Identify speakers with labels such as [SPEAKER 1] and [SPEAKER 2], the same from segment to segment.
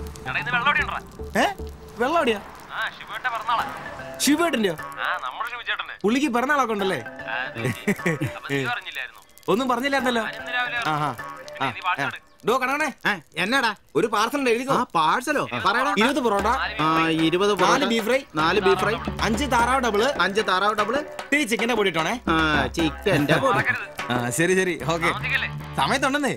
[SPEAKER 1] എടാ ഇന്ന് വെള്ളം ഉണ്ടോ
[SPEAKER 2] ഏ വെള്ളം എവിടെയാ
[SPEAKER 1] ആ ശിവേട്ട പറഞ്ഞാളാ
[SPEAKER 2] ശിവേട്ടന്റെയോ
[SPEAKER 1] ആ നമ്മുടെ ശിവചേട്ടന്റെ
[SPEAKER 2] പുള്ളിക്ക് പിറന്നാളൊക്കെ ഉണ്ടല്ലേ
[SPEAKER 1] അപ്പൊ നീ പറഞ്ഞില്ലായിരുന്നു
[SPEAKER 2] ഒന്നും പറഞ്ഞില്ലായിരുന്നല്ലോ
[SPEAKER 1] ഇന്ന് രാവിലെ
[SPEAKER 2] ആഹാ ആ,
[SPEAKER 1] നീ പാട്ട്
[SPEAKER 2] ആ.
[SPEAKER 1] പാട്.
[SPEAKER 2] ഡോ കണക്കണേ
[SPEAKER 3] എന്നാടാ
[SPEAKER 2] ഒരു പാർസൽ ഉണ്ട് എഴുതിക്കോ
[SPEAKER 3] ആ പാഴ്സലോ പറയടാ
[SPEAKER 2] ഇരുപത് പൊറോട്ട
[SPEAKER 3] ആ ഇരുപത്
[SPEAKER 2] നാല്
[SPEAKER 3] പൊറോട്ട,
[SPEAKER 2] ബീഫ് ഫ്രൈ
[SPEAKER 3] നാല് ബീഫ് ഫ്രൈ
[SPEAKER 2] അഞ്ച് താറാവ് ഡബിള്
[SPEAKER 3] അഞ്ച് താറാവ് ഡബിള്
[SPEAKER 2] ടീ ചിക്കന്റെ പൊടി ഇട്ടോണേ
[SPEAKER 3] ആ ചിക്കൻ്റെ പൊടി
[SPEAKER 1] മറക്കരുത്
[SPEAKER 2] ആ ശരി ശരി ഓക്കെ
[SPEAKER 1] താമസിക്കല്ലേ
[SPEAKER 2] സമയത്തുണ്ടെന്നേ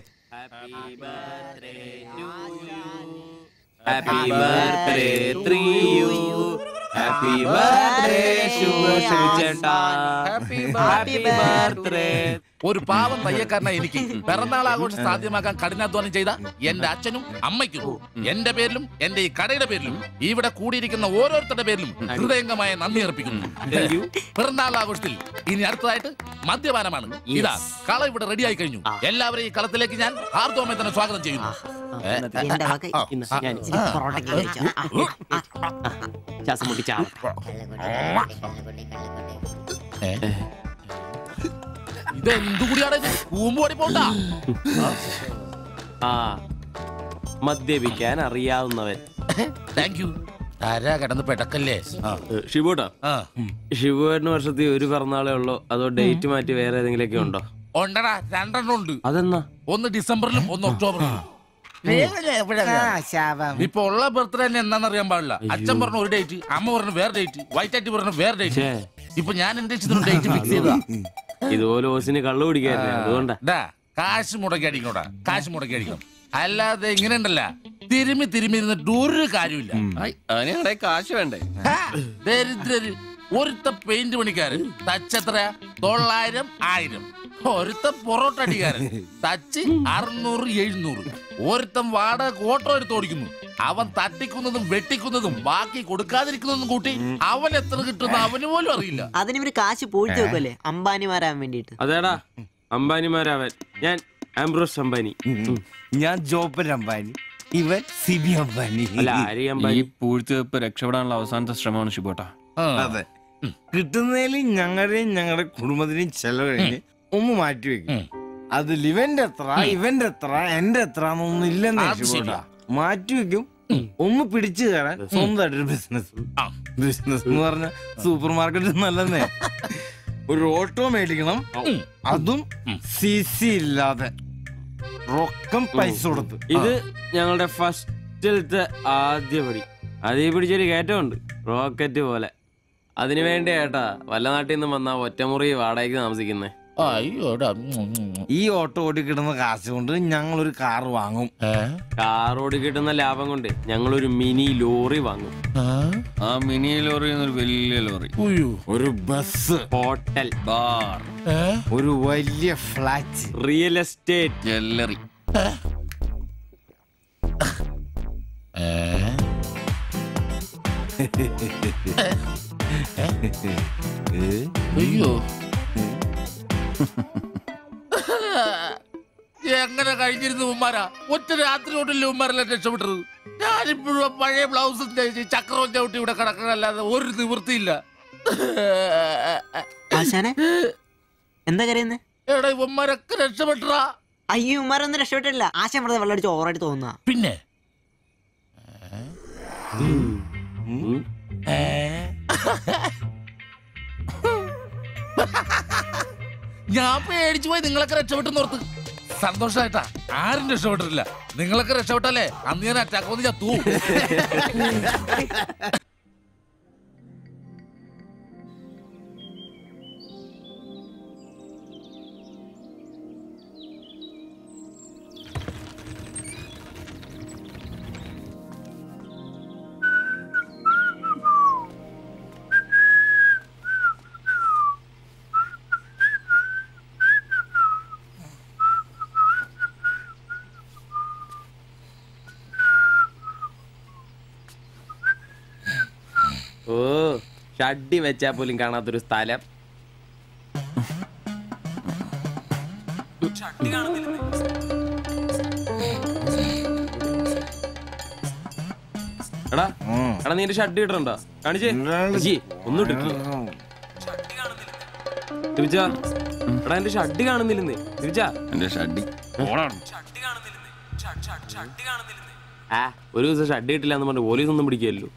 [SPEAKER 4] Happy birthday to you. Happy birthday, ശുഭശ്രീചേട്ടാ. Happy birthday.
[SPEAKER 5] ഒരു പാവം തയ്യക്കാരനാ എനിക്ക് പിറന്നാൾ ആഘോഷം സാധ്യമാക്കാൻ കഠിനാധ്വാനം ചെയ്ത എന്റെ അച്ഛനും അമ്മയ്ക്കും എന്റെ പേരിലും എന്റെ ഈ കടയുടെ പേരിലും ഇവിടെ കൂടിയിരിക്കുന്ന ഓരോരുത്തരുടെ പേരിലും ഹൃദയംഗമായ നന്ദി അർപ്പിക്കുന്നു പിറന്നാൾ ആഘോഷത്തിൽ ഇനി അടുത്തതായിട്ട് മദ്യപാനമാണ് ഇതാ കള ഇവിടെ റെഡിയായി കഴിഞ്ഞു എല്ലാവരെയും ഈ കളത്തിലേക്ക് ഞാൻ ഹാർദവമായി തന്നെ സ്വാഗതം ചെയ്യുന്നു ഏ,
[SPEAKER 6] എന്റെ വക
[SPEAKER 5] ആ,
[SPEAKER 6] ഇന്ന്
[SPEAKER 5] ആ,
[SPEAKER 6] ഞാൻ ഇച്ചിരി പൊറോട്ടയ്ക്ക് കഴിച്ചു. ആ, ആ, ആ.
[SPEAKER 4] ശ്വാസം മുട്ടിച്ചാ
[SPEAKER 5] ഏ? ഇത് എന്തുകൂടിയാണ് ഇത് കൂമ്പോടി പോണ്ട
[SPEAKER 4] ആ മദ്യപിക്കാൻ അറിയാവുന്നവൻ
[SPEAKER 5] താങ്ക് യു ആരാ കിടന്ന് പെടക്കല്ലേ ആ,
[SPEAKER 4] ഷിബുട്ടാ
[SPEAKER 5] ആ.
[SPEAKER 4] ഷിബുവേട്ടന് വർഷത്തിൽ ഒരു പിറന്നാളേ ഉള്ളൂ അതോ ഡേറ്റ് മാറ്റി വേറെ ഏതെങ്കിലുമൊക്കെ ഉണ്ടോ
[SPEAKER 5] ഉണ്ടടാ രണ്ടെണ്ണം ഉണ്ട്
[SPEAKER 4] അതെന്നാ
[SPEAKER 5] ഒന്ന് ഡിസംബറിലും ഒന്ന് ഒക്ടോബറിലും ഇപ്പൊ ഉള്ള ബർത്ത്ഡേ തന്നെ എന്താണെന്ന് അറിയാൻ പാടില്ല അച്ഛൻ പറഞ്ഞ ഒരു ഡേറ്റ് അമ്മ പറഞ്ഞ വേറെ ഡേറ്റ് വൈറ്റ് ആയിട്ട് പറഞ്ഞ വേറെ ഡേറ്റ്
[SPEAKER 4] ഛേ.
[SPEAKER 5] ഇപ്പൊ ഞാൻ എന്റെ ഇഷ്ടത്തിന് ഡേറ്റ് ഫിക്സ് ചെയ്തതാ
[SPEAKER 4] ഇതുപോലെ ഓസിന് കള്ളു കുടിക്കാറില്ല അതുകൊണ്ടാ
[SPEAKER 5] ഡാ കാശ് മുടക്കി അടിക്കണോടാ കാശ് മുടക്കി അടിക്കണം അല്ലാതെ ഇങ്ങനെ ഉണ്ടല്ല തിരുമി തിരുമി ഇരുന്നിട്ട് ഒരു കാര്യമില്ല
[SPEAKER 4] അതിനെ കാശ് വേണ്ടേ
[SPEAKER 5] ഹാ, ദരിദ്രര് ഒരുത്ത പെയിന്റ് പണിക്കാരൻ തച്ചെത്രയാ തൊള്ളായിരം ആയിരം ഒരുത്ത പൊറോട്ട അടിക്കാരൻ തച്ച് അറുന്നൂറ് എഴുന്നൂറ് ഒരുത്തൻ വാടക ഓട്ടോ എടുത്ത് ഓടിക്കുന്നു അവൻ തട്ടിക്കുന്നതും വെട്ടിക്കുന്നതും ബാക്കി കൊടുക്കാതിരിക്കുന്നതും കൂട്ടി അവൻ എത്ര കിട്ടുന്ന അവന് പോലും അറിയില്ല
[SPEAKER 6] അതിന് ഇവര് കാശ് പൂഴ്ത്തി വെക്കുമല്ലേ അംബാനിമാരാൻ വേണ്ടിട്ട്
[SPEAKER 4] അതേടാ അംബാനിമാരാവൻ ഞാൻ ആംബ്രോസ് അംബാനി ഉം.
[SPEAKER 2] ഞാൻ ജോപ്പൻ അംബാനി ഇവൻ സിബി അംബാനി
[SPEAKER 4] അല്ല ആരി അംബാനി
[SPEAKER 7] പൂഴ്ത്തിവെപ്പ് രക്ഷപ്പെടാനുള്ള അവസാനത്തെ ശ്രമമാണ് ശിബോട്ട
[SPEAKER 5] ആ.
[SPEAKER 2] അതെ കിട്ടുന്നതിൽ ഞങ്ങളുടെയും ഞങ്ങളുടെ കുടുംബത്തിന്റെയും ചെലവ് കഴിഞ്ഞ് ഒന്ന് മാറ്റി വെക്കും
[SPEAKER 5] ഉം.
[SPEAKER 2] അതിൽ ഇവന്റെ എത്ര ഇവന്റെ എത്ര എന്റെ എത്ര എന്നൊന്നും ഇല്ലെന്നേ
[SPEAKER 5] അത് ശരിയാ.
[SPEAKER 2] മാറ്റി വെക്കും ഒന്ന് പിടിച്ചു കയറാൻ സ്വന്തമായിട്ടൊരു ബിസിനസ്
[SPEAKER 5] ആ.
[SPEAKER 2] ബിസിനസ് എന്ന് പറഞ്ഞ സൂപ്പർ മാർക്കറ്റ് നല്ലതന്നെ ഒരു ഓട്ടോ മേടിക്കണം അതും സി സി ഇല്ലാതെ റൊക്കം പൈസ കൊടുത്ത്
[SPEAKER 4] ഇത് ഞങ്ങളുടെ ഫസ്റ്റിലത്തെ ആദ്യ പടി അതീ പിടിച്ചൊരു കയറ്റമുണ്ട് റോക്കറ്റ് പോലെ അതിനു വേണ്ടി ഏട്ടാ വല്ല നാട്ടിൽ നിന്ന് വന്ന ഒറ്റമുറി വാടകയ്ക്ക് താമസിക്കുന്നേ
[SPEAKER 5] അയ്യോടാ ഉം, ഉം.
[SPEAKER 2] ഈ ഓട്ടോ ഓടിക്കിടുന്ന കാശ് കൊണ്ട് ഞങ്ങൾ ഒരു കാർ വാങ്ങും
[SPEAKER 5] ഏ?
[SPEAKER 4] കാർ ഓടി കിട്ടുന്ന ലാഭം കൊണ്ട് ഞങ്ങളൊരു മിനി ലോറി വാങ്ങും
[SPEAKER 5] ആ?
[SPEAKER 7] ആ മിനി ലോറി എന്നൊരു വലിയ ലോറി
[SPEAKER 5] ഉയ്യോ.
[SPEAKER 2] ഒരു ബസ്
[SPEAKER 4] ഹോട്ടൽ
[SPEAKER 7] ബാർ
[SPEAKER 5] ഏ?
[SPEAKER 2] ഒരു വലിയ ഫ്ലാറ്റ്
[SPEAKER 4] റിയൽ എസ്റ്റേറ്റ്
[SPEAKER 7] ജ്വല്ലറി
[SPEAKER 5] ഏ? അയ്യോ എങ്ങനെ കഴിഞ്ഞിരുന്നു ഉമ്മാരാ ഒറ്റ രാത്രി കൊണ്ടല്ലേ ഉമ്മാരെല്ലാം രക്ഷപ്പെട്ടത് ഞാനിപ്പോഴും ആ പഴയ ബ്ലൗസും തയ്ച്ച് ചക്രവും ചവിട്ടി ഇവിടെ കിടക്കണല്ലാതെ ഒരു നിവൃത്തിയില്ല
[SPEAKER 6] ആശാനെ എന്താ കരയുന്നേ
[SPEAKER 5] എടാ ഉമ്മാരൊക്കെ രക്ഷപ്പെട്ടടാ
[SPEAKER 6] അയ്യോ ഉമ്മാരൊന്നും രക്ഷപ്പെട്ടില്ല ആശാൻ വെറുതെ വെള്ളം അടിച്ച് ഓവറായിട്ട് തോന്നുക
[SPEAKER 5] പിന്നെ ഏ? ഞാൻ പേടിച്ചു പോയി നിങ്ങളൊക്കെ രക്ഷപ്പെട്ടെന്ന് ഓർത്ത് സന്തോഷായിട്ടാ ആരും രക്ഷപ്പെട്ടിട്ടില്ല നിങ്ങളൊക്കെ രക്ഷപ്പെട്ടല്ലേ അന്ന് ഞാൻ അറ്റാക്ക് വന്ന് ചത്തു
[SPEAKER 4] ഓ ഷഡ്ഡി വെച്ചാ പോലും കാണാത്തൊരു സ്ഥലം എടാ എടാ നീ ഷഡ് ഇടണ്ടോ കാണിച്ചേ അജി, ഒന്നും ഇട്ടിട്ടില്ല തിരിച്ചാ എടാ എന്റെ ഷഡ് കാണുന്നില്ലെന്ന് തിരിച്ചാ
[SPEAKER 7] എന്റെ ഷഡ്ഡി
[SPEAKER 4] ആ ഒരു ദിവസം ഷഡ് കിട്ടില്ല എന്ന് പറഞ്ഞ് പോലീസ് ഒന്നും പിടിക്കല്ലോ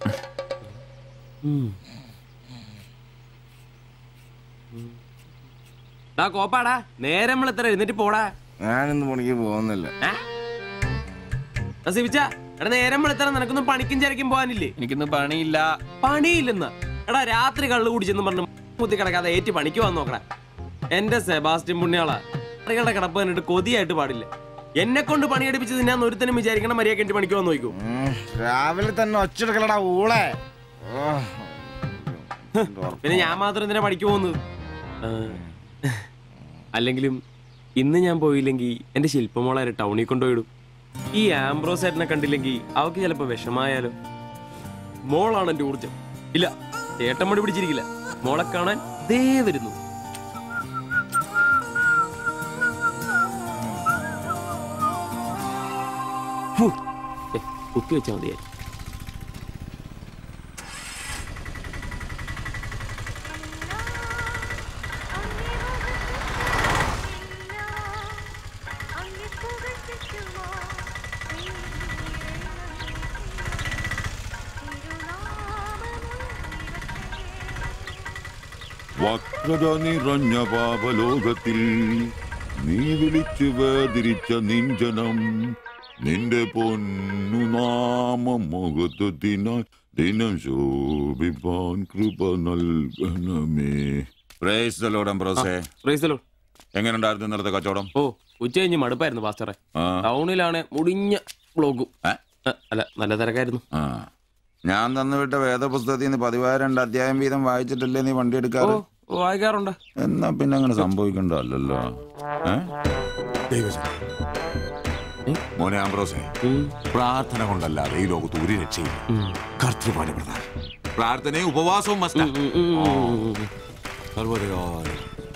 [SPEAKER 4] കോപ്പാടാ നേരം നമ്മൾ എത്ര എഴുന്നേറ്റ് പോടാ
[SPEAKER 2] ഞാനിന്ന് പണിക്ക് പോകുന്നില്ല
[SPEAKER 4] സിവിച്ച എടാ നേരം വെളുത്തറ നിനക്കൊന്നും പണിക്കും ചരക്കും പോകാനില്ലേ
[SPEAKER 7] എനിക്കിന്ന് പണിയില്ല
[SPEAKER 4] പണിയില്ലെന്ന് എടാ രാത്രി കള്ളു കുടിച്ചെന്ന് പറഞ്ഞ് കുത്തി കിടക്കാതെ ഏറ്റ് പണിക്ക് വന്ന് നോക്കടാ എന്റെ സെബാസ്റ്റ്യൻ പുണ്യാളാ ആളുകളുടെ കിടപ്പ് കണ്ടിട്ട് കൊതിയായിട്ട് പാടില്ല എന്നെ കൊണ്ട് പണിയെടുപ്പിച്ചത് ഞാൻ ഒരുത്തനും വിചാരിക്കണം മര്യാദ എന്റെ പണിക്ക് വന്ന് നോക്കൂ
[SPEAKER 2] ഉം, രാവിലെ തന്നെ ഒച്ചെടുക്കലടാ ഊളെ ഓ.
[SPEAKER 4] പിന്നെ ഞാൻ മാത്രം എന്തിനാ പണിക്ക് പോകുന്നത് ആ, അല്ലെങ്കിലും ഇന്ന് ഞാൻ പോയില്ലെങ്കിൽ എന്റെ ശില്പമോളാരെ ടൗണിൽ കൊണ്ടുപോയിടും ഈ ആംബ്രോസ് ഏട്ടനെ കണ്ടില്ലെങ്കിൽ അവക്ക് ചിലപ്പോ വിഷമായാലോ മോളാണ് എന്റെ ഊർജം ഇല്ല ചേട്ടൻ മടി പിടിച്ചിരിക്കില്ല മോളെ കാണാൻ ദേ വരുന്നു ഫു. ഏ, കുത്തി വെച്ചാൽ മതിയായി
[SPEAKER 8] വക്രത നിറഞ്ഞ പാപലോകത്തിൽ നീ വിളിച്ചു വേദിരിച്ച നിഞ്ചനം നിന്റെ പൊന്നു നാമം മുഖത്വത്തിനായി ദിനം ശോഭിപ്പാൻ കൃപ നൽകണമേ പ്രേസ് ദ ലോർഡ് അംബ്രോസേ
[SPEAKER 4] പ്രൈസലോ
[SPEAKER 8] എങ്ങനെയുണ്ടായിരുന്നു ഇന്നലത്തെ കച്ചവടം
[SPEAKER 4] ഓ ഉച്ച കഴിഞ്ഞ് മടുപ്പായിരുന്നു പാസ്റ്ററെ
[SPEAKER 8] ആ
[SPEAKER 4] ടൗണിലാണ് മുടിഞ്ഞ ബ്ലോഗും
[SPEAKER 8] ഏ?
[SPEAKER 4] അ, അല്ല നല്ല തിരക്കായിരുന്നു
[SPEAKER 8] ആ ഞാൻ തന്നുവിട്ട വേദപുസ്തകത്തിൽ നിന്ന് പതിവായ രണ്ട് അധ്യായം വീതം വായിച്ചിട്ടല്ലേ നീ വണ്ടി
[SPEAKER 4] ഓ
[SPEAKER 8] എടുക്കാറ്
[SPEAKER 4] വായിക്കാറുണ്ട്
[SPEAKER 8] എന്നാ പിന്നെ അങ്ങനെ സംഭവിക്കണ്ടല്ലോ ഏ? മോനെ ആംബ്രോസേ
[SPEAKER 4] ഉം,
[SPEAKER 8] പ്രാർത്ഥന കൊണ്ടല്ലാതെ ഈ ലോകത്ത് ഒരു രക്ഷയില്ല
[SPEAKER 4] ഉം,
[SPEAKER 8] കർത്തൃപാട് പ്രധാനം പ്രാർത്ഥനയും ഉപവാസവും മസ്റ്റാ
[SPEAKER 4] ഉം, ഉം, ഉം, ഉം.
[SPEAKER 8] സർവ്വധികാരം.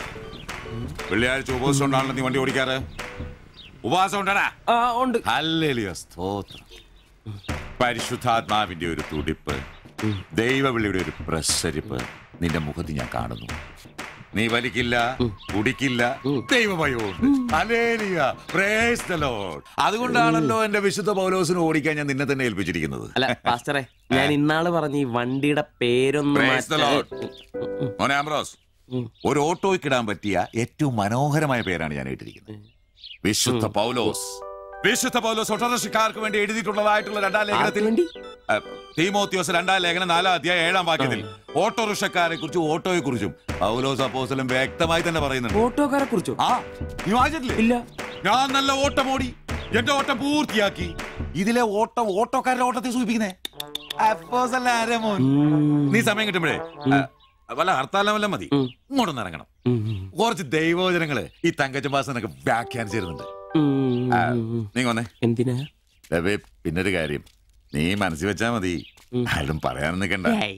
[SPEAKER 8] വെള്ളിയാഴ്ച ഉപവാസം ഉണ്ടാണല്ലോ നീ വണ്ടി ഓടിക്കാറ് ഉപവാസം ഉണ്ടാടാ
[SPEAKER 4] ആ ഉണ്ട്
[SPEAKER 8] ഹല്ലേലൂയ, സ്തോത്രം പരിശുദ്ധാത്മാവിന്റെ ഒരു തുടിപ്പ് ദൈവവിളിയുടെ ഒരു പ്രസരിപ്പ് നിന്റെ മുഖത്ത് ഞാൻ കാണുന്നു നീ വലിക്കില്ല കുടിക്കില്ല ദൈവഭയമുണ്ട് ഹല്ലേലൂയ, praise the Lord. അതുകൊണ്ടാണല്ലോ എന്റെ വിശുദ്ധ പൗലോസിന് ഓടിക്കാൻ ഞാൻ നിന്നെ തന്നെ ഏൽപ്പിച്ചിരിക്കുന്നത്
[SPEAKER 4] അല്ല പാസ്റ്ററെ ഞാൻ ഇന്നാള് പറഞ്ഞ ഈ വണ്ടിയുടെ പേരൊന്നും
[SPEAKER 8] Praise the Lord. മോനെ ആംബ്രോസ്
[SPEAKER 4] ഉം.
[SPEAKER 8] ഒരു ഓട്ടോയ്ക്ക് ഇടാൻ പറ്റിയ ഏറ്റവും മനോഹരമായ പേരാണ് ഞാൻ ഇട്ടിരിക്കുന്നത് വിശുദ്ധ പൗലോസ് വിശുദ്ധ പൗലോസ് ഓട്ടോറിക്ഷക്കാർക്ക് വേണ്ടി എഴുതിയിട്ടുള്ളതായിട്ടുള്ള രണ്ടാം ലേഖനത്തിൽ
[SPEAKER 4] വേണ്ടി
[SPEAKER 8] ആ, തീമോത്തിയോസ് രണ്ടാം ലേഖനം നാലാം അധ്യായം ഏഴാം വാക്യത്തിൽ ഓട്ടോറിക്ഷക്കാരെ കുറിച്ചും ഓട്ടോയെ കുറിച്ചും പൗലോസ് അപ്പോസ്തലൻ വ്യക്തമായി തന്നെ പറയുന്നുണ്ട്
[SPEAKER 4] ഓട്ടോക്കാരെ കുറിച്ചോ
[SPEAKER 8] ആ നീ വായിച്ചിട്ടില്ലേ
[SPEAKER 4] ഇല്ല
[SPEAKER 8] ഞാൻ നല്ല ഓട്ടം ഓടി എന്റെ ഓട്ടം പൂർത്തിയാക്കി ഇതിലെ ഓട്ടം ഓട്ടോക്കാരുടെ ഓട്ടത്തെ സൂചിപ്പിക്കുന്നേ അപ്പോസ്തലൻ ആരാ മോൻ? നീ സമയം കിട്ടുമ്പോഴേ ആ, വല്ല ഹർത്താലം വല്ല മതി
[SPEAKER 4] ഉം.
[SPEAKER 8] ഇങ്ങോട്ടൊന്ന് ഇറങ്ങണം
[SPEAKER 4] ഉം, ഉം,
[SPEAKER 8] കുറച്ച് ദൈവവചനങ്ങള് ഈ തങ്കച്ചമ്പാസനൊക്കെ വ്യാഖ്യാനിച്ചിരുന്നുണ്ട്
[SPEAKER 4] ഉം,
[SPEAKER 8] ആ,
[SPEAKER 4] ഉം.
[SPEAKER 8] നീ വന്നേ
[SPEAKER 4] എന്തിനാ
[SPEAKER 8] രവി പിന്നൊരു കാര്യം നീ മനസ്സിൽ വെച്ചാ മതി
[SPEAKER 4] ഉം.
[SPEAKER 8] ആരും പറയാൻ നിൽക്കണ്ട
[SPEAKER 4] ഏയ്.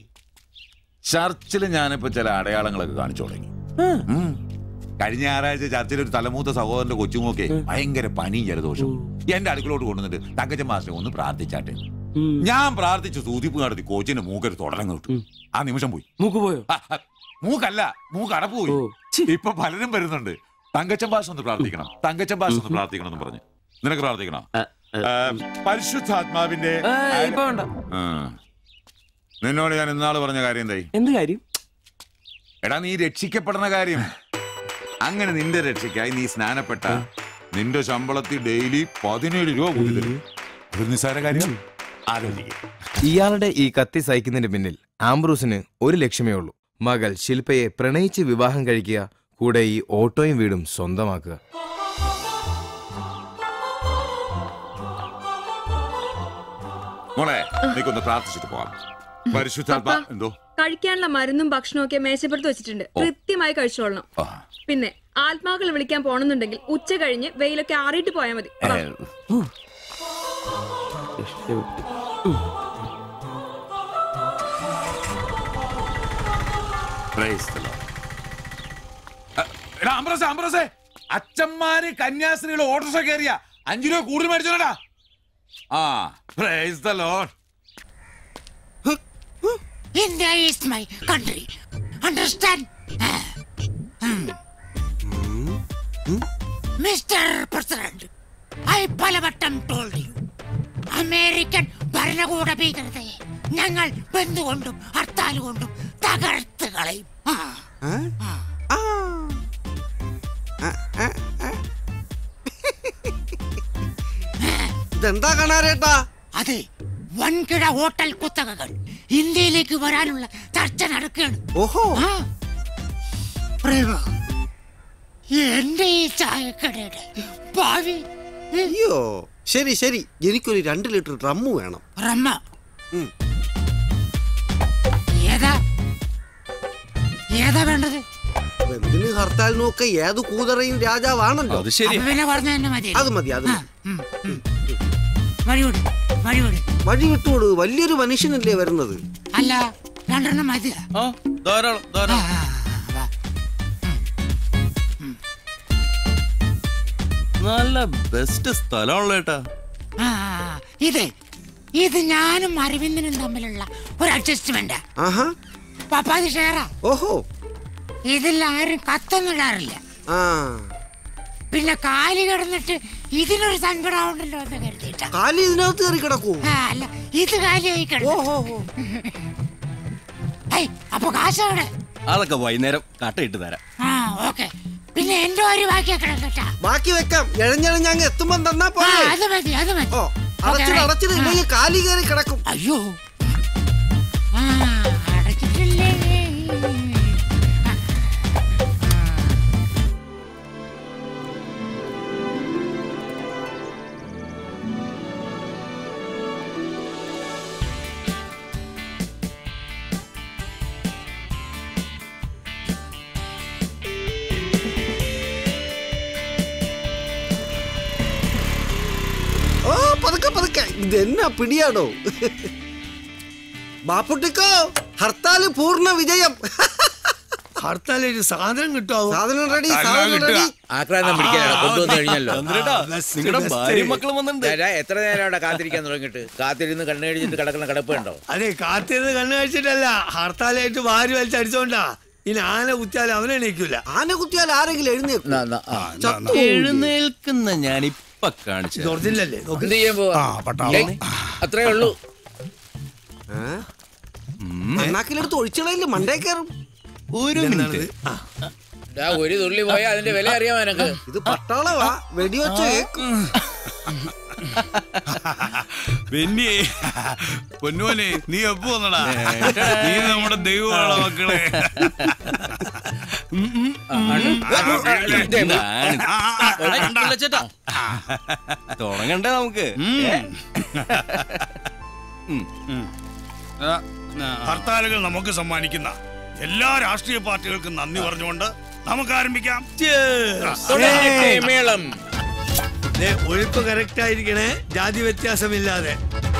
[SPEAKER 8] ചർച്ചിൽ ഞാനിപ്പോ ചില അടയാളങ്ങളൊക്കെ കാണിച്ചു തുടങ്ങി
[SPEAKER 4] ആ.
[SPEAKER 8] ഉം. കഴിഞ്ഞ ഞായറാഴ്ച ചർച്ചിൽ ഒരു തലമൂത്ത സഹോദരന്റെ കൊച്ചുമോക്കെ ഭയങ്കര പനിയും ജലദോഷവും എന്റെ അടുക്കളോട്ട് കൊണ്ടുവന്നിട്ട് തങ്കച്ചൻ മാസ്റ്റർ ഒന്ന് പ്രാർത്ഥിച്ചാട്ടെ
[SPEAKER 4] ഉം.
[SPEAKER 8] ഞാൻ പ്രാർത്ഥിച്ചു സൂതിപ്പ് നടത്തി കോച്ചിന്റെ മൂക്കൊരു തുടരം കിട്ടു
[SPEAKER 4] ഉം.
[SPEAKER 8] ആ നിമിഷം പോയി
[SPEAKER 4] മൂക്ക് പോയോ
[SPEAKER 8] ആ, ആ, മൂക്കല്ല മൂക്ക് അടപ്പ് പോയി
[SPEAKER 4] ഓ ഛി.
[SPEAKER 8] ഇപ്പൊ പലരും വരുന്നുണ്ട് തങ്കച്ചൻ ഭാഷ ഒന്ന് പ്രാർത്ഥിക്കണം തങ്കച്ചൻ ഭാഷ ഒന്ന് പ്രാർത്ഥിക്കണം എന്ന് പറഞ്ഞു നിനക്ക് പ്രാർത്ഥിക്കണം
[SPEAKER 4] ആ, ആ.
[SPEAKER 8] ആ, പരിശുദ്ധാത്മാവിന്റെ
[SPEAKER 4] ആ, ഇപ്പൊ വേണ്ട
[SPEAKER 8] ആ. നിന്നോട് ഞാൻ ഇന്നാള് പറഞ്ഞ കാര്യം എന്തായി
[SPEAKER 4] എന്ത് കാര്യം
[SPEAKER 8] എടാ നീ രക്ഷിക്കപ്പെടുന്ന കാര്യം അങ്ങനെ നിന്റെ രക്ഷയ്ക്കായി നീ സ്നാനപ്പെട്ട നിന്റെ ശമ്പളത്തിൽ ഡെയിലി പതിനേഴ് രൂപ കൂടി തരും ഒരു നിസ്സാര കാര്യം ആലോചിക്കുക
[SPEAKER 9] ഇയാളുടെ ഈ കത്തി സഹിക്കുന്നതിന് പിന്നിൽ ആംബ്രൂസിന് ഒരു ലക്ഷ്യമേ ഉള്ളൂ മകൾ ശില്പയെ പ്രണയിച്ച് വിവാഹം കഴിക്കുക കൂടെ ഈ ഓട്ടോയും വീടും സ്വന്തമാക്കുക
[SPEAKER 8] മോളെ നീക്കൊന്ന് പ്രാർത്ഥിച്ചിട്ട് പോവാം പരിശുദ്ധാത്മാ
[SPEAKER 10] പപ്പാ.
[SPEAKER 8] എന്തോ
[SPEAKER 10] കഴിക്കാനുള്ള മരുന്നും ഭക്ഷണവും ഒക്കെ മേശപ്പുറത്ത് വെച്ചിട്ടുണ്ട് കൃത്യമായി കഴിച്ചോളണം
[SPEAKER 8] ആ.
[SPEAKER 10] പിന്നെ ആത്മാക്കൾ വിളിക്കാൻ പോണെന്നുണ്ടെങ്കിൽ ഉച്ച കഴിഞ്ഞ് വെയിലൊക്കെ ആറിയിട്ട് പോയാൽ മതി
[SPEAKER 8] ഏ,
[SPEAKER 10] വാ.
[SPEAKER 4] രക്ഷപ്പെട്ടു.
[SPEAKER 8] praise the Lord. ആ, എടാ അംബ്രസേ അംബ്രസേ അച്ഛന്മാര് കന്യാസ്ത്രീകൾ ഓട്ടോറിക്ഷ കയറിയ അഞ്ചു രൂപ കൂടുതൽ മേടിച്ചോടാ ആ praise the Lord
[SPEAKER 11] India is my country. Understand? Mr. President, I Palavattam told you. American ഭരണകൂട ഭീകരതയെ ഞങ്ങൾ ബന്ധുകൊണ്ടും ഹർത്താൽ കൊണ്ടും തകർത്ത് കളയും ആ. ആ.
[SPEAKER 3] ഇതെന്താ കാണാറേട്ടാ
[SPEAKER 11] അതെ വൻകിട ഹോട്ടൽ കുത്തകകൾ ഇന്ത്യയിലേക്ക് വരാനുള്ള ചർച്ച നടക്കുകയാണ്
[SPEAKER 3] ഓഹോ
[SPEAKER 11] ആ. പ്രേമ എന്റെ ഈ ചായക്കടയുടെ ഭാവി
[SPEAKER 3] അയ്യോ ശരി ശരി എനിക്കൊരു രണ്ട് ലിറ്റർ ഡ്രമ്മ് വേണം
[SPEAKER 11] റമ്മ
[SPEAKER 3] ഉം.
[SPEAKER 11] ഏതാ ഏതാ വേണ്ടത്
[SPEAKER 3] എന്തിന് ഹർത്താൽ നോക്ക ഏത് കൂതറയും രാജാവാണല്ലോ
[SPEAKER 7] അത് ശരി
[SPEAKER 11] അപ്പൊ പിന്നെ പറഞ്ഞ തന്നെ മതി
[SPEAKER 3] അത് മതി അത് മതി.
[SPEAKER 11] ഉം, ഉം. വഴിവിട് വഴിവിട്
[SPEAKER 3] വഴി വിട്ടോട് വലിയൊരു മനുഷ്യനല്ലേ വരുന്നത്
[SPEAKER 11] അല്ല രണ്ടെണ്ണം മതിയാ
[SPEAKER 7] ആ ധാരാളം ധാരാളം നല്ല ബെസ്റ്റ് സ്ഥലമാണല്ലോ ഏട്ടാ
[SPEAKER 11] ആ, ഇത് ഇത് ഞാനും അരവിന്ദനും തമ്മിലുള്ള ഒരു അഡ്ജസ്റ്റ്മെന്റ്
[SPEAKER 3] ആഹാ
[SPEAKER 11] പപ്പാതി ഷെയറാ
[SPEAKER 3] ഓഹോ
[SPEAKER 11] ഇതിൽ ആരും കത്തൊന്നും ഇടാറില്ല
[SPEAKER 3] ആ
[SPEAKER 11] പിന്നെ കാലി കിടന്നിട്ട് ഇതിനൊരു സങ്കടമുണ്ടല്ലോ എന്ന് കരുതിയിട്ടാ
[SPEAKER 3] കാലി ഇതിനകത്ത് കയറി കിടക്കൂ
[SPEAKER 11] ആ, അല്ല ഇത് കാലിയായി കിടന്നു
[SPEAKER 3] ഓഹോ
[SPEAKER 11] ഏയ്, അപ്പൊ കാശ് എവിടെ
[SPEAKER 7] അതൊക്കെ വൈകുന്നേരം കട്ടയിട്ട് തരാം
[SPEAKER 11] ആ ഓക്കെ പിന്നെ എന്റെ ഒരു ബാക്കിയാക്കണം കേട്ടാ
[SPEAKER 3] ബാക്കി വെക്കാം എഴഞ്ഞെഴഞ്ഞ് അങ്ങ് എത്തുമ്പം തന്നാ
[SPEAKER 11] ആ,
[SPEAKER 3] പോലെ
[SPEAKER 11] അത് മതി അത് മതി
[SPEAKER 3] ഓ അടച്ചിട്ട്
[SPEAKER 11] right.
[SPEAKER 3] അടച്ചിട്ട് ഇല്ലെങ്കിൽ കാലി കയറി കിടക്കും
[SPEAKER 11] അയ്യോ ആ അടച്ചിട്ടില്ലേ
[SPEAKER 3] ഓ പതുക്കെ പതുക്കെ ഇതെന്നാ പിടിയാടോ ബാപ്പുട്ടിക്കോ ഹർത്താല് പൂർണ്ണ വിജയം
[SPEAKER 12] ഹർത്താലൊരു സാധനം കിട്ടുമോ
[SPEAKER 3] സാധനം റെഡി സാധനം റെഡി
[SPEAKER 13] ആക്രാന്തം പിടിക്കാനാണ് കൊണ്ടുവന്നു കഴിഞ്ഞല്ലോ
[SPEAKER 7] നിങ്ങളുടെ ഭാര്യയും മക്കളും വന്നിട്ടുണ്ട്
[SPEAKER 13] ചേട്ടാ, എത്ര നേരം അവിടെ കാത്തിരിക്കാൻ തുടങ്ങിയിട്ട് കാത്തിരുന്ന് കണ്ണു കഴിച്ചിട്ട് കിടക്കുന്ന കിടപ്പുണ്ടോ
[SPEAKER 12] അതെ കാത്തിരുന്ന് കണ്ണു കഴിച്ചിട്ടല്ല ഹർത്താലായിട്ട് വാരി വലിച്ചടിച്ചോണ്ടാ ഇനി ആന കുത്തിയാൽ അവനെ എണീക്കൂല
[SPEAKER 3] ആന കുത്തിയാൽ ആരെങ്കിലും എഴുന്നേക്കും
[SPEAKER 13] ന്നാ, ന്നാ, ആ.
[SPEAKER 3] ചത്തു പോകും.
[SPEAKER 7] എഴുന്നേൽക്കുന്ന ഞാൻ ഇപ്പൊ കാണിച്ചു തരാം.
[SPEAKER 12] ഒറിജിനല്ലേ നോക്ക്.
[SPEAKER 13] എന്ത് ചെയ്യാൻ പോവാ ഏയ്, അത്രേ ഉള്ളൂ
[SPEAKER 3] ഏ? അണ്ണാക്കിലെടുത്ത് ഒഴിച്ചളയില് മണ്ടേ കയറും
[SPEAKER 7] ഒരു മിനിറ്റ്
[SPEAKER 13] ദാ, ഒരു തുള്ളി പോയാൽ അതിന്റെ വില അറിയാമോ എനക്ക്
[SPEAKER 3] ഇത് പട്ടാളവാ വെടിവെച്ച കേക്കും
[SPEAKER 14] പിന്നെ പൊന്നുമോനെ നീ എപ്പോ വന്നടാ നീ നമ്മുടെ ദൈവമാണ് മക്കളെ ഉം, ഉം, ഉം.
[SPEAKER 7] ഇതാണ്.
[SPEAKER 14] ആ, ആ, ആ,
[SPEAKER 7] ഏയ്,
[SPEAKER 14] കണ്ടാ?
[SPEAKER 7] വിളിച്ചേട്ടാ. തുടങ്ങണ്ടേ നമുക്ക്
[SPEAKER 14] ഹർത്താലുകൾ നമുക്ക് സമ്മാനിക്കുന്ന എല്ലാ രാഷ്ട്രീയ പാർട്ടികൾക്കും നന്ദി പറഞ്ഞുകൊണ്ട് നമുക്ക് ആരംഭിക്കാം
[SPEAKER 13] തുടങ്ങട്ടെ മേളം
[SPEAKER 12] ദേ, ഒഴുക്ക് കറക്റ്റ് ആയിരിക്കണേ ജാതി വ്യത്യാസമില്ലാതെ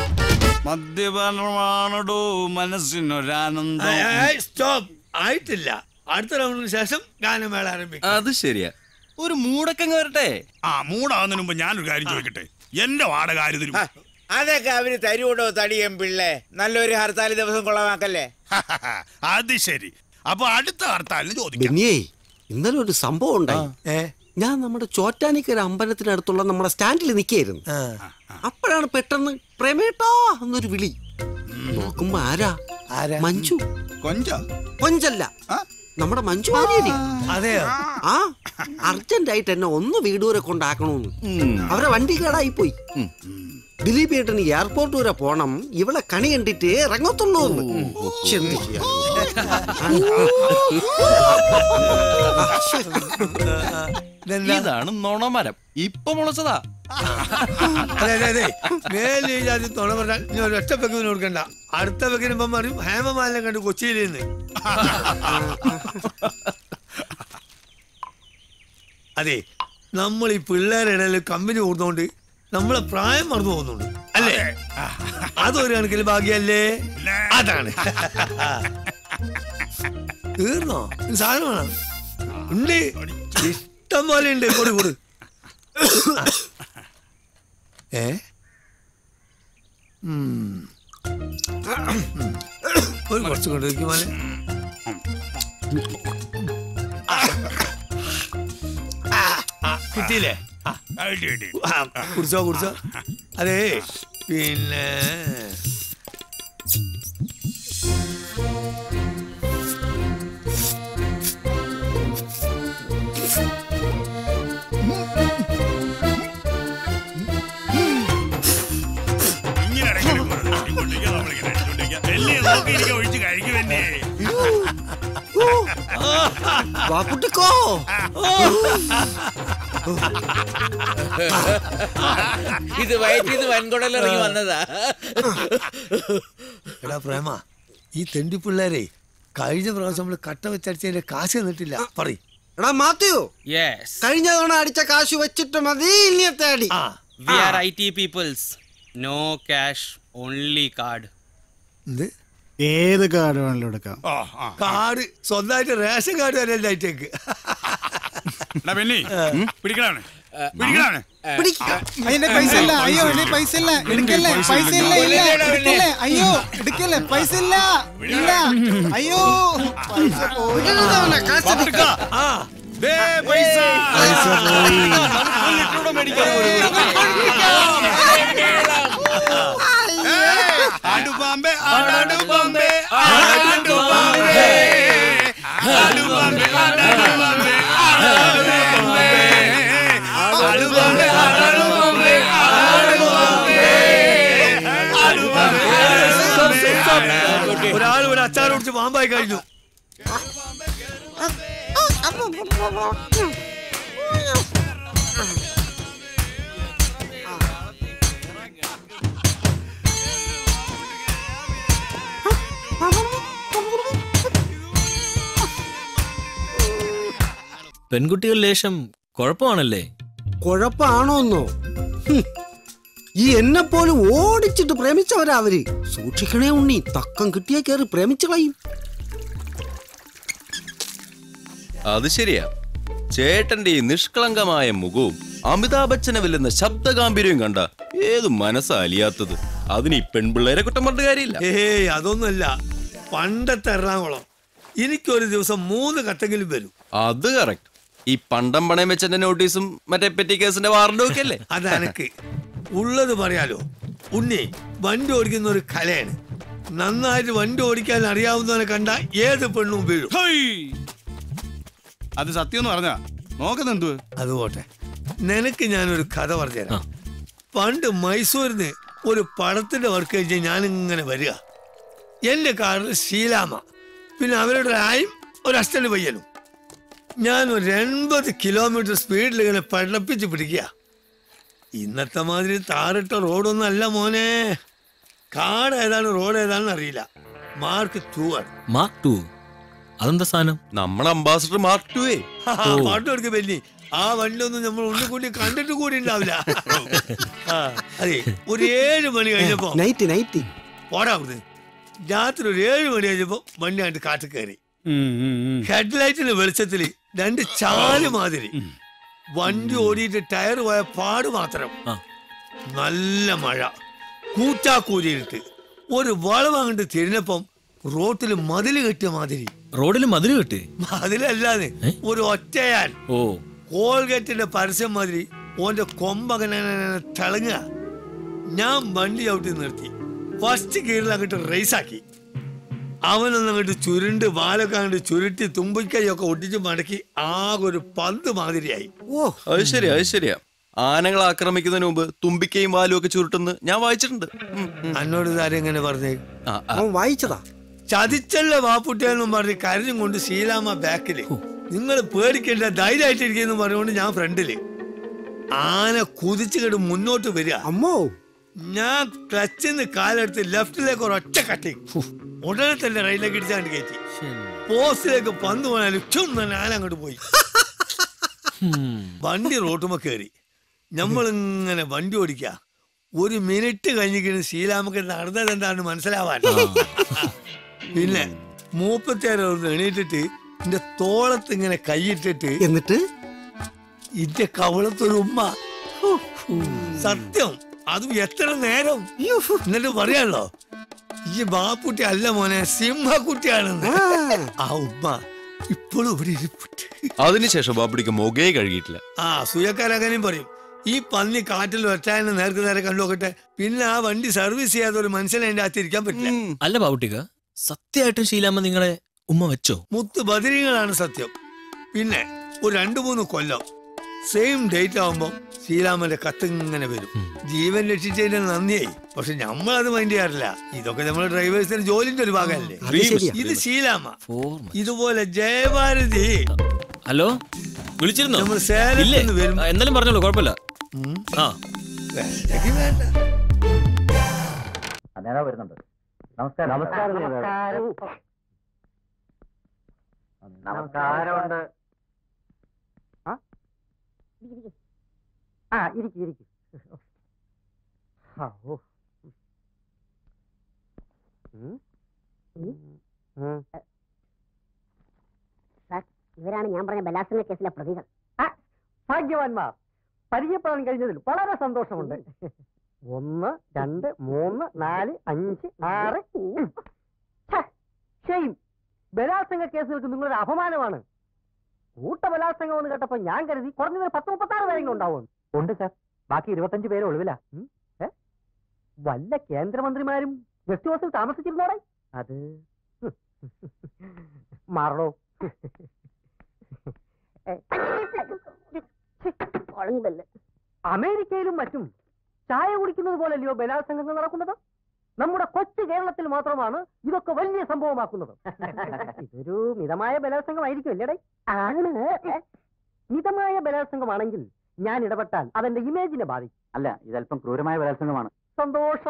[SPEAKER 14] മദ്യപാനമാണോ മനസ്സിനൊരാനന്ദം
[SPEAKER 12] സ്റ്റോപ്പ് ആയിട്ടില്ല അടുത്ത റൗണ്ടിന് ശേഷം ഗാനമേള ആരംഭിക്കും
[SPEAKER 7] അത് ശരിയാ ഒരു മൂടക്കങ്ങ് വരട്ടെ
[SPEAKER 14] ആ മൂടാവുന്നതിന് മുമ്പ് ഞാനൊരു കാര്യം ചോദിക്കട്ടെ എന്റെ വാടക ആര് തരും
[SPEAKER 13] അതൊക്കെ അവര് തരുവോടോ തടിയും പിള്ളേ നല്ലൊരു ഹർത്താൽ ദിവസം കൊള്ളമാക്കല്ലേ
[SPEAKER 14] അത് ശരി അപ്പൊ അടുത്ത ഹർത്താലിന് ചോദിക്കാം
[SPEAKER 3] ബെന്നിയേ ഇന്നലെ ഒരു സംഭവം ഉണ്ടായി ഞാൻ നമ്മുടെ ചോറ്റാനിക്കര അമ്പലത്തിനടുത്തുള്ള നമ്മുടെ സ്റ്റാൻഡിൽ നിൽക്കായിരുന്നു അപ്പോഴാണ് പെട്ടെന്ന് പ്രമേട്ടാ എന്നൊരു വിളി നോക്കുമ്പോ ആരാ മഞ്ജു
[SPEAKER 14] കൊഞ്ച
[SPEAKER 3] കൊഞ്ചല്ല നമ്മുടെ മഞ്ജു വാര്യര്
[SPEAKER 12] അതെയോ
[SPEAKER 3] ആ അർജന്റ് ആയിട്ട് എന്നെ ഒന്ന് വീട് വരെ കൊണ്ടാക്കണമെന്ന് അവരെ വണ്ടി കേടായി പോയി ദിലീപ് ഏട്ടന് എയർപോർട്ട് വരെ പോണം ഇവളെ കണി കണ്ടിട്ട് ഇറങ്ങത്തുള്ളൂ എന്ന് എന്ത് ചെയ്യാൻ?
[SPEAKER 7] ഇതാണ് നുണമരം ഇപ്പൊ മുളച്ചതാ
[SPEAKER 12] അതെ അതെ അതെ മേലെ ഈ ജാതി തുണ പറഞ്ഞാൽ ഇനി ഒരു ഒറ്റ പെക്കിന് കൊടുക്കണ്ട അടുത്ത പെക്കിന് ഇപ്പം പറയും ഹേമമാലിനെ കണ്ട് കൊച്ചിയിൽ നിന്ന് അതെ നമ്മൾ ഈ പിള്ളേരുടെ ഇടയിൽ കമ്പനി കൂടുന്നോണ്ട് നമ്മളെ പ്രായം മറന്നു പോകുന്നുണ്ട് അല്ലേ അതൊരു കണക്കിൽ ഭാഗ്യല്ലേ അതാണ് തീർന്നോ ഇത് സാധനം വേണം ഉണ്ട് ഇഷ്ടം പോലെ ഉണ്ട് കൊടു കൊടു ഏ ഉം. ഒരു കുറച്ച് കൊണ്ട് വയ്ക്കും മോനെ ആ, കിട്ടിയില്ലേ ആ, ആ, കുടിച്ചോ കുടിച്ചോ അതേ പിന്നെ
[SPEAKER 14] ഇങ്ങനെ ഇടയ്ക്കിടയ്ക്ക് വെറുതെ തട്ടിക്കൊണ്ടിരിക്കുക, നമ്മളിങ്ങനെ അടിച്ചുകൊണ്ടിരിക്കുക. വലിയ നോക്കിയിരിക്കുക, ഒഴിച്ച് കഴിക്കുമെന്നേ.
[SPEAKER 3] വാക്കുട്ടിക്കോ
[SPEAKER 13] ഇത് വയറ്റിൽ വൻകുടലിറങ്ങി വന്നതാ
[SPEAKER 12] എടാ പ്രേമ ഈ തെണ്ടി പിള്ളേരെ കഴിഞ്ഞ പ്രാവശ്യം നമ്മള് കട്ട വെച്ചടിച്ചതിന്റെ കാശ് തന്നിട്ടില്ല പറയും
[SPEAKER 3] എടാ മാത്യു
[SPEAKER 15] യെസ്
[SPEAKER 3] കഴിഞ്ഞ തവണ അടിച്ച കാശ് വെച്ചിട്ട് മതി ഇനിയത്തെ അടി
[SPEAKER 15] we are I T peoples no cash only card
[SPEAKER 12] എന്ത്
[SPEAKER 16] ഏത് കാർഡ് വേണമെങ്കിലും എടുക്കാം
[SPEAKER 12] കാർഡ് സ്വന്തമായിട്ട് റേഷൻ കാർഡ് വരെ ലൈറ്റേക്ക്
[SPEAKER 14] എടാ ബെന്നി, പിടിക്കണാണ് പിടിക്കണാണ്
[SPEAKER 16] അതിന്റെ പൈസ ഇല്ല അയ്യോ എന്റെ പൈസ ഇല്ല എടുക്കല്ലേ പൈസ ഇല്ല ഇല്ല എടുക്കല്ലേ അയ്യോ എടുക്കല്ലേ പൈസ ഇല്ല ഇല്ല അയ്യോ പൈസ പോയി.
[SPEAKER 14] ദേ പൈസ
[SPEAKER 16] പൈസ പോയി
[SPEAKER 14] ആടുപാമ്പേ ആടാടുപാമ്പേ ആടാടുപാമ്പേ ആടുപാമ്പേ ആടാടുപാമ്പേ ആടാടുപാമ്പേ ആടുപാമ്പേ ആടാടുപാമ്പേ ആടുപാമ്പേ
[SPEAKER 12] ഒരാൾ ഒരു അച്ചാർ കുടിച്ച് പാമ്പായി കഴിഞ്ഞു
[SPEAKER 17] പെൺകുട്ടികൾ ലേശം കുഴപ്പമാണല്ലേ
[SPEAKER 3] കുഴപ്പാണോന്നോ ഹും. ഈ എന്നെ പോലും ഓടിച്ചിട്ട് പ്രേമിച്ചവരാ അവര് സൂക്ഷിക്കണേ ഉണ്ണി തക്കം കിട്ടിയാ കയറി പ്രേമിച്ചു കളയും
[SPEAKER 7] അത് ശരിയാ ചേട്ടന്റെ ഈ നിഷ്കളങ്കമായ മുഖവും അമിതാഭ് ബച്ചനെ വെല്ലുന്ന ശബ്ദഗാംഭീര്യവും കണ്ട ഏത് മനസ്സാ അലിയാത്തത് അതിന് ഈ പെൺപിള്ളേരെ കുറ്റം പറഞ്ഞ കാര്യമില്ല
[SPEAKER 12] ഏയ് അതൊന്നുമല്ല പണ്ടത്തെ എറണാകുളം എനിക്കൊരു ദിവസം മൂന്ന് കത്തെങ്കിലും വരും
[SPEAKER 7] അത് കറക്റ്റ് ഈ പണ്ടം പണയം വെച്ചന്റെ നോട്ടീസും മറ്റേ പെറ്റി കേസിന്റെ വാറണ്ടും ഒക്കെ അല്ലേ
[SPEAKER 12] അതെനക്ക് ഉള്ളത് പറയാലോ ഉണ്ണി വണ്ടി ഓടിക്കുന്ന ഒരു കലയാണ് നന്നായിട്ട് വണ്ടി ഓടിക്കാൻ അറിയാവുന്നവനെ കണ്ട ഏത് പെണ്ണും വീഴും
[SPEAKER 14] അത് സത്യം എന്ന് പറഞ്ഞാ നോക്കുന്ന എന്തു
[SPEAKER 12] അത് പോട്ടെ നിനക്ക് ഞാനൊരു കഥ പറഞ്ഞുതരാം പണ്ട് മൈസൂരിന്ന് ഒരു പടത്തിന്റെ വർക്ക് കഴിഞ്ഞ് ഞാൻ ഇങ്ങനെ വരിക എന്റെ കാറിൽ ശീലാമ പിന്നെ അവരുടെ ആയും ഒരു അസ്റ്റന്റ് പയ്യനും ഞാൻ ഒരു എൺപത് കിലോമീറ്റർ സ്പീഡിൽ ഇങ്ങനെ പടപ്പിച്ച് പിടിക്കുക ഇന്നത്തെ മാതിരി താറിട്ട റോഡൊന്നും അല്ല മോനെ കാട് ഏതാണ് റോഡ് ഏതാണെന്ന് അറിയില്ല മാർക്ക് ടു ആണ്
[SPEAKER 17] മാർക്ക് ടു അതെന്താ സാധനം
[SPEAKER 7] നമ്മുടെ അംബാസഡർ മാർക്ക് ടു
[SPEAKER 12] പാട്ട് കൊടുക്ക ബെന്നി ആ വണ്ടിയൊന്നും നമ്മൾ ഒന്നും കൂടി കണ്ടിട്ട് കൂടി ഉണ്ടാവില്ല ആ, അതെ ഒരു ഏഴ് മണി കഴിഞ്ഞപ്പോ
[SPEAKER 3] നൈറ്റ് നൈറ്റ്
[SPEAKER 12] പോടാ അവിടുന്ന് രാത്രി ഒരു ഏഴ് മണി കഴിഞ്ഞപ്പോ വണ്ടി കണ്ട് കാറ്റ് കയറി ഹെഡ്ലൈറ്റിന്റെ വെളിച്ചത്തില് രണ്ട് ചാല് മാതിരി വണ്ടി ഓടിയിട്ട് ടയർ പോയ പാട് മാത്രം നല്ല മഴ കൂറ്റാക്കൂരിയിട്ട് ഒരു വളവ് അങ്ങോട്ട് തിരിഞ്ഞപ്പം റോട്ടിൽ മതില് കെട്ടിയ മാതിരി
[SPEAKER 17] റോഡിൽ മതില് കെട്ടി
[SPEAKER 12] മതിലല്ലാതെ ഒരു ഒറ്റയാൻ
[SPEAKER 17] ഓ
[SPEAKER 12] കോൾഗേറ്റിന്റെ പരസ്യം മാതിരി ഓന്റെ കൊമ്പങ്ങനെ തിളങ്ങുക ഞാൻ വണ്ടി ചവിട്ടി നിർത്തി ഫസ്റ്റ് ഗിയറിൽ അങ്ങോട്ട് റേസാക്കി അവനൊന്ന് അങ്ങോട്ട് ചുരുണ്ട് വാലൊക്കെ അങ്ങോട്ട് ചുരുട്ടി തുമ്പിക്കൈയൊക്കെ ഒട്ടിച്ച് മടക്കി ആകെ ഒരു പന്ത് മാതിരിയായി
[SPEAKER 3] ഓ
[SPEAKER 7] അത് ശരിയാ അത് ശരിയാ ആനകൾ ആക്രമിക്കുന്നതിന് മുമ്പ് തുമ്പിക്കയും വാലും ഒക്കെ ചുരുട്ടുന്ന് ഞാൻ വായിച്ചിട്ടുണ്ട് ഉം, ഉം.
[SPEAKER 12] എന്നോട് ഇതാരും എങ്ങനെ പറഞ്ഞേ
[SPEAKER 7] ആ, ആ.
[SPEAKER 3] അവൻ വായിച്ചതാ
[SPEAKER 12] ചതിച്ചല്ല വാപ്പുട്ടിയെന്നും പറഞ്ഞ് കരഞ്ഞും കൊണ്ട് ശീലാമ്മ ബാക്കില് നിങ്ങൾ പേടിക്കേണ്ട ധൈര്യമായിട്ടിരിക്കുന്നു പറഞ്ഞുകൊണ്ട് ഞാൻ ഫ്രണ്ടില് ആന കുതിച്ചുകിട്ട് മുന്നോട്ട് വരിക
[SPEAKER 3] അമ്മോ
[SPEAKER 12] ഞാൻ ക്ലച്ചിന്ന് കാലെടുത്ത് ലെഫ്റ്റിലേക്ക് ഒരു ഒറ്റ കട്ടിങ് ഉടനെ തന്നെ റൈലിലേക്ക് ഇടിച്ചാണ്ട് കയറ്റി പോസ്റ്റിലേക്ക് പന്ത് പോയാലും ചും തന്നെ ആന അങ്ങോട്ട് പോയി വണ്ടി റോട്ടുമ്പോ കയറി നമ്മളിങ്ങനെ വണ്ടി ഓടിക്കുക ഒരു മിനിറ്റ് കഴിഞ്ഞിട്ട് ശീലാമക്ക് നടന്നത് എന്താണെന്ന് മനസ്സിലാവാൻ പിന്നെ മൂപ്പത്തേരെ ഒന്ന് എണീറ്റിട്ട് എന്റെ തോളത്ത് ഇങ്ങനെ കൈയിട്ടിട്ട്
[SPEAKER 3] എന്നിട്ട്
[SPEAKER 12] ഇന്റെ കവളത്തൊരു ഉമ്മ സത്യം അതും എത്ര നേരം എന്നിട്ട് പറയാലോ ഈ ബാപ്പുട്ടി അല്ല മോനെ സിംഹക്കുട്ടിയാണെന്ന് ആ ഉമ്മ ഇപ്പോഴും ഇവിടെ ഇരിപ്പുണ്ട്
[SPEAKER 7] അതിനുശേഷം ബാബുടിക്ക് മുഖേ കഴുകിയിട്ടില്ല
[SPEAKER 12] ആ സൂയക്കാരങ്ങനെയും പറയും ഈ പന്നി കാറ്റിൽ ഒറ്റായനെ നേർക്ക് നേരെ കണ്ടുനോക്കട്ടെ പിന്നെ ആ വണ്ടി സർവീസ് ചെയ്യാതെ ഒരു മനുഷ്യനെ അതിന്റെ അകത്ത് ഇരിക്കാൻ പറ്റില്ല
[SPEAKER 17] അല്ല ബാബുട്ടിക്ക സത്യമായിട്ടും ശീലാമ്മ നിങ്ങളെ ഉമ്മ വെച്ചോ
[SPEAKER 12] മുത്ത് ബദരീങ്ങളാണ് സത്യം പിന്നെ ഒരു രണ്ടു മൂന്ന് കൊല്ലം സെയിം ഡേറ്റ് ആവുമ്പോൾ ശ്രീരാമന്റെ കത്ത് ഇങ്ങനെ വരും ജീവൻ രക്ഷിച്ചതിന്റെ നന്ദിയായി പക്ഷെ നമ്മളത് മൈൻഡ് ചെയ്യാറില്ല ഇതൊക്കെ നമ്മുടെ ഡ്രൈവേഴ്സിന്റെ ജോലിന്റെ ഒരു ഭാഗമല്ലേ
[SPEAKER 17] അത് ശരിയാ.
[SPEAKER 12] ഇത് ശീലാമ ഇതുപോലെ ജയഭാരതി
[SPEAKER 17] ഹലോ വിളിച്ചിരുന്നോ
[SPEAKER 12] നമ്മൾ സേലത്ത്
[SPEAKER 17] ഇല്ലേ
[SPEAKER 12] നിന്ന് വരും.
[SPEAKER 17] ആ, എന്നാലും പറഞ്ഞോളൂ കുഴപ്പമില്ല ആ
[SPEAKER 12] വേണ്ടെങ്കി വേണ്ട
[SPEAKER 18] നേതാവ് വരുന്നുണ്ട് നമസ്കാരം നമസ്കാരം നമസ്കാരമുണ്ട്
[SPEAKER 19] ആ ഇരിക്കും ഇരിക്കും ആ, ഓ. ഉം. ഉം.
[SPEAKER 20] സാർ ഇവരാണ് ഞാൻ പറഞ്ഞ ബലാത്സംഗ കേസിലെ പ്രതികൾ
[SPEAKER 19] ഭാഗ്യവാന്മാർ പരിചയപ്പെടാൻ കഴിഞ്ഞതിൽ വളരെ സന്തോഷമുണ്ട് ഒന്ന് രണ്ട് മൂന്ന് നാല് അഞ്ച് ആറ് ഷെയിം ബലാത്സംഗ കേസുകൾക്ക് നിങ്ങളൊരു അപമാനമാണ് കൂട്ട ബലാത്സംഗം എന്ന് കേട്ടപ്പോ ഞാൻ കരുതി കുറഞ്ഞത് ഒരു പത്ത് മുപ്പത്തി ആറ് പേരെങ്കിലും ഉണ്ടാവും ഉണ്ട് സാർ ബാക്കി ഇരുപത്തഞ്ച് പേര് ഒളിവില വല്ല കേന്ദ്രമന്ത്രിമാരും ഗസ്റ്റ് ഹൗസിൽ താമസിച്ചിരുന്നോടെ അത് മാറണോ
[SPEAKER 20] കുഴങ്ങില്ല
[SPEAKER 19] അമേരിക്കയിലും മറ്റും ചായ കുടിക്കുന്നത് പോലല്ലയോ ബലാത്സംഗങ്ങൾ നടക്കുന്നത് നമ്മുടെ കൊച്ചു കേരളത്തിൽ മാത്രമാണ് ഇതൊക്കെ വലിയ സംഭവമാക്കുന്നത് ഇതൊരു മിതമായ ബലാത്സംഗമായിരിക്കും അല്ലേടേ ആണ് മിതമായ ബലാത്സംഗമാണെങ്കിൽ ഞാൻ ഇടപെട്ടാൽ അതെന്റെ ഇമേജിനെ ബാധിക്കും
[SPEAKER 18] അല്ല ഇതല്പം ക്രൂരമായ ബലാത്സംഗമാണ്
[SPEAKER 19] സന്തോഷം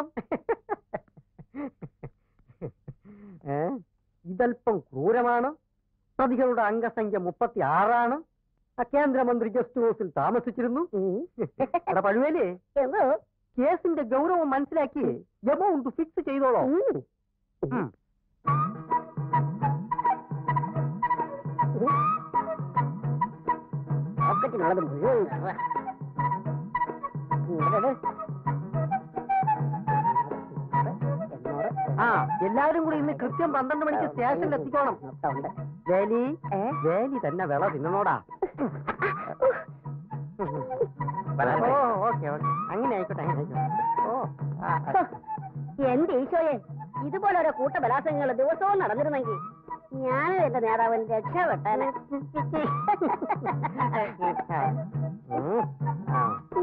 [SPEAKER 19] ഏ? ഇതല്പം ക്രൂരമാണ് പ്രതികളുടെ അംഗസംഖ്യ മുപ്പത്തി ആറാണ് കേന്ദ്രമന്ത്രി ഗസ്റ്റ് ഹൗസിൽ താമസിച്ചിരുന്നു എടാ പഴുവേലേ കേസിന്റെ ഗൗരവം മനസ്സിലാക്കി എമൗണ്ട് ഫിക്സ് ചെയ്തോളോ ഉം.
[SPEAKER 20] പോക്കറ്റിനുള്ളത് മുഴുവൻ നിറ. ഇവിടെ
[SPEAKER 19] ആ എല്ലാവരും കൂടി ഇന്ന് കൃത്യം പന്ത്രണ്ട് മണിക്ക് സ്റ്റേഷനിൽ എത്തിക്കോണം വേലി വേലി തന്നെ വിള തിന്നണോടാ ഓ ഓക്കെ ഓക്കെ അങ്ങനെ ആയിക്കോട്ടെ അങ്ങനെ ആയിക്കോട്ടെ ഓ ആ, ആ.
[SPEAKER 20] എന്റെ ഈശോയെ ഇതുപോലെ ഓരോ കൂട്ട ബലാത്സംഗങ്ങൾ ദിവസവും നടന്നിരുന്നെങ്കിൽ ഞാനും എന്റെ നേതാവൻ രക്ഷപ്പെട്ടനെ
[SPEAKER 19] ഉം. ആ.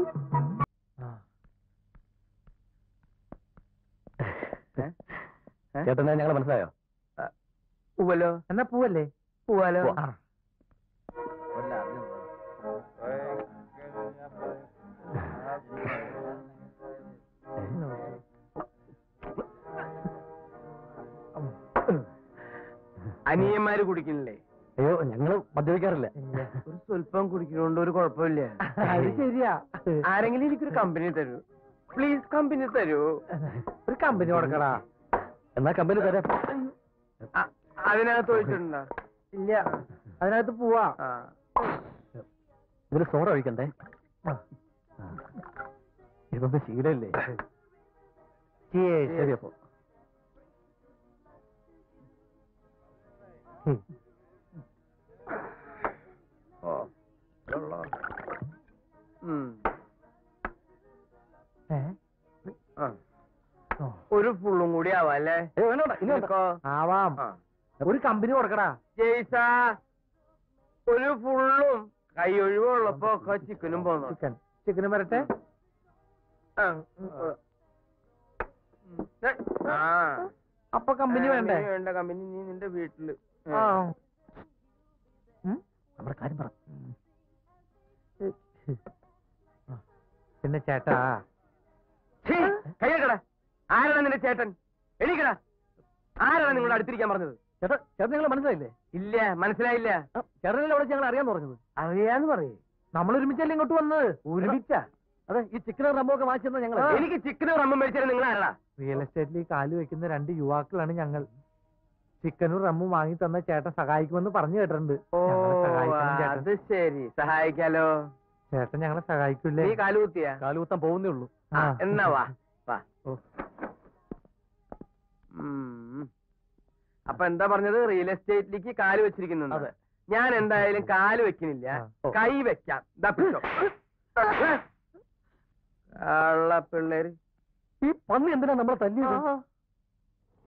[SPEAKER 18] ചേട്ടനെ ഞങ്ങൾ മനസ്സിലായോ
[SPEAKER 19] പൂവല്ലോ എന്നാ പൂവല്ലേ പൂവാലോ ആ.
[SPEAKER 18] അനിയന്മാര് കുടിക്കുന്നില്ലേ അയ്യോ ഞങ്ങള് മദ്യപിക്കാറില്ല ഒരു സ്വല്പം കുടിക്കുന്നോണ്ട് ഒരു കുഴപ്പമില്ല
[SPEAKER 19] അത് ശരിയാ
[SPEAKER 18] ആരെങ്കിലും എനിക്കൊരു കമ്പനി തരൂ പ്ലീസ് കമ്പനി തരൂ
[SPEAKER 19] ഒരു കമ്പനി കൊടുക്കടാ
[SPEAKER 18] എന്നാ കമ്പനി തരാം അതിനകത്ത് ഒഴിച്ചിട്ടുണ്ടോ
[SPEAKER 19] ഇല്ല അതിനകത്ത് പോവാ
[SPEAKER 18] ഇതിൽ സോഡ ഒഴിക്കണ്ടേ ഇതൊന്നും ശീലമില്ലേ ശരി അപ്പോ ഒരു ഫുള്ളും കൂടി ആവാം അല്ലേ
[SPEAKER 19] ആവാം ഒരു കമ്പനി കൊടുക്കടാ
[SPEAKER 18] ജയ്സ ഒരു ഫുള്ളും കൈ ഒഴിവുള്ളപ്പോ ഒക്കെ ചിക്കനും പോന്നു
[SPEAKER 19] ചിക്കൻ ചിക്കനും വരട്ടെ
[SPEAKER 18] ആ
[SPEAKER 19] അപ്പൊ കമ്പനി വേണ്ടേ
[SPEAKER 18] വേണ്ട കമ്പനി നീ നിന്റെ വീട്ടില്
[SPEAKER 19] ആ ഉം? നമ്മുടെ കാര്യം പറ പിന്നെ ചേട്ടാ
[SPEAKER 18] കൈയ്യക്കട ആരാണ് നിന്റെ ചേട്ടൻ എണീക്കട ആരാണ് നിങ്ങളുടെ അടുത്തിരിക്കാൻ പറഞ്ഞത്
[SPEAKER 19] ചേട്ടാ ചേട്ടൻ നിങ്ങൾ മനസ്സിലായില്ലേ
[SPEAKER 18] ഇല്ല മനസ്സിലായില്ല
[SPEAKER 19] ചേട്ടനല്ലേ അവിടെ ഞങ്ങൾ അറിയാന്ന് പറഞ്ഞത് അറിയാന്ന് പറയേ നമ്മൾ ഒരുമിച്ചല്ലേ ഇങ്ങോട്ട് വന്നത് ഒരുമിച്ച അതെ ഈ ചിക്കനും റമ്മോ ഒക്കെ വാങ്ങിച്ചെന്ന ഞങ്ങൾ
[SPEAKER 18] എനിക്ക് ചിക്കനും റമ്മും മേടിച്ചാൽ നിങ്ങൾ ആരാ
[SPEAKER 19] റിയൽ എസ്റ്റേറ്റിൽ ഈ കാല് വെക്കുന്ന രണ്ട് യുവാക്കളാണ് ഞങ്ങൾ ചിക്കനും റമ്മും വാങ്ങി തന്ന ചേട്ടൻ സഹായിക്കുമെന്ന് പറഞ്ഞു കേട്ടിട്ടുണ്ട്
[SPEAKER 18] ഓ
[SPEAKER 19] ഞങ്ങളെ സഹായിക്കണം ചേട്ടൻ.
[SPEAKER 18] അത് ശരി സഹായിക്കാലോ
[SPEAKER 19] ചേട്ടൻ ഞങ്ങളെ സഹായിക്കൂലേ
[SPEAKER 18] നീ കാലുകുത്തിയാ
[SPEAKER 19] കാലുകുത്താൻ പോകുന്നേ ഉള്ളൂ
[SPEAKER 18] ആ, എന്നാ വാ വാ
[SPEAKER 19] ഓ.
[SPEAKER 18] ഉം. അപ്പൊ എന്താ പറഞ്ഞത് റിയൽ എസ്റ്റേറ്റിലേക്ക് കാല് വെച്ചിരിക്കുന്നു ഞാൻ എന്തായാലും കാല് വെക്കുന്നില്ല കൈ വെക്കാം ദാ പിടിച്ചോ.
[SPEAKER 19] പിള്ളേര് ഈ പന്നി എന്തിനാ നമ്മളെ തല്ലിയത്